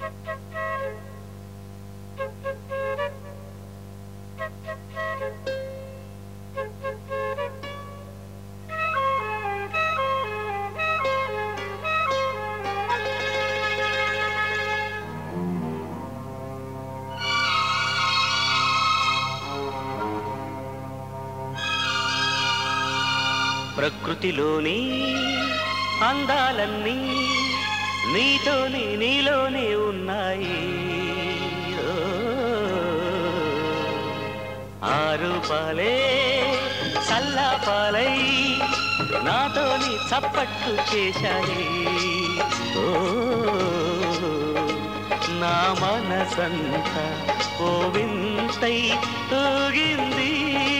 ప్రకృతిలోని అందాలన్నీ నీతోనే నీలోనే ఉన్నాయి ఓ, ఆరు పాలే చల్లాపాలై నాతోని చప్పట్లు చేశాయి ఓ నా మనసంతా ఓ వింతై తూగింది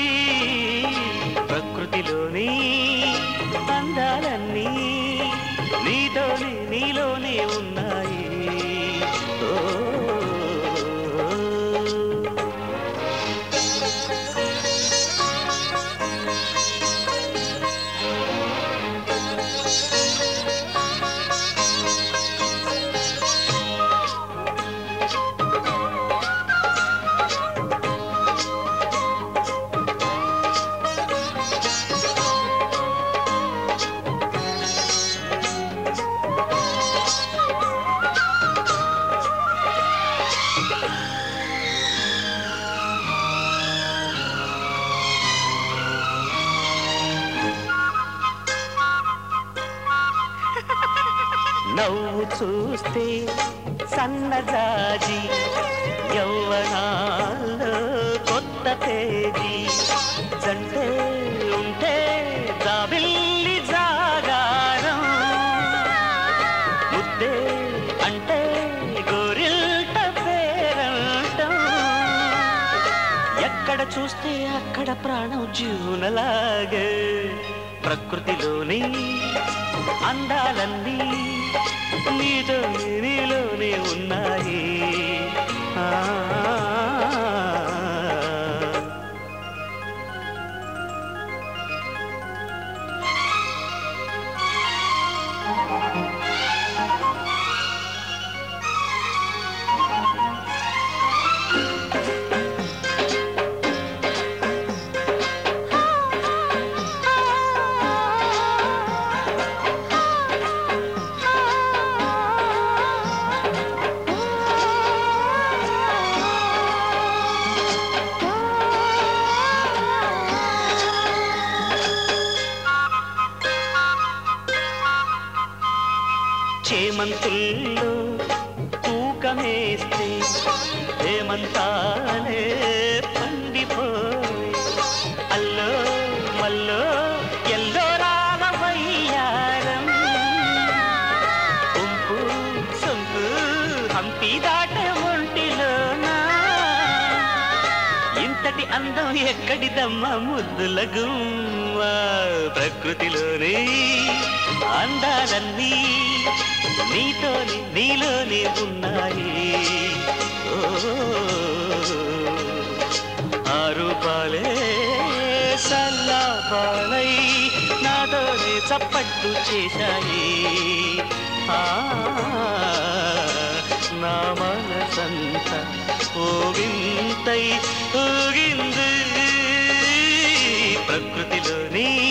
ప్రకృతిలోని అందాలన్నీ నీతోనే నీలోనే ఉన్నాయి ఓ నవ్వు చూస్తే సన్నజాజి యవ్వనాల్లో కొత్త తేజీ జంటే ఉంటే జాబిల్లి జాగారం ముద్దే అంటే గోరిల్ట పేరంటం ఎక్కడ చూస్తే అక్కడ ప్రాణం జీవనలాగే ప్రకృతిలోని అందాలన్నీ నీతో నీలోనే ఉన్నాయి ఆ చేమంతుల్లో తూకమేస్తే హేమంతాలే పండిపోయి అల్లో మల్లో ఎల్లో రామవయ్యారం ఉంపు సొంపు హంపి దాటే ఒంటిలోనా ఇంతటి అందం ఎక్కడిదమ్మ ముద్దుల గుమ్మ ప్రకృతిలోనే అందాలన్నీ నీతోని నీలోనే ఉన్నాయి ఓ ఆరు పాలే సల్లాపాలై నాతోనే చప్పట్లు చేశాయి ఆ నా మనసంత ఓ వింతై ఊగింది ప్రకృతిలోని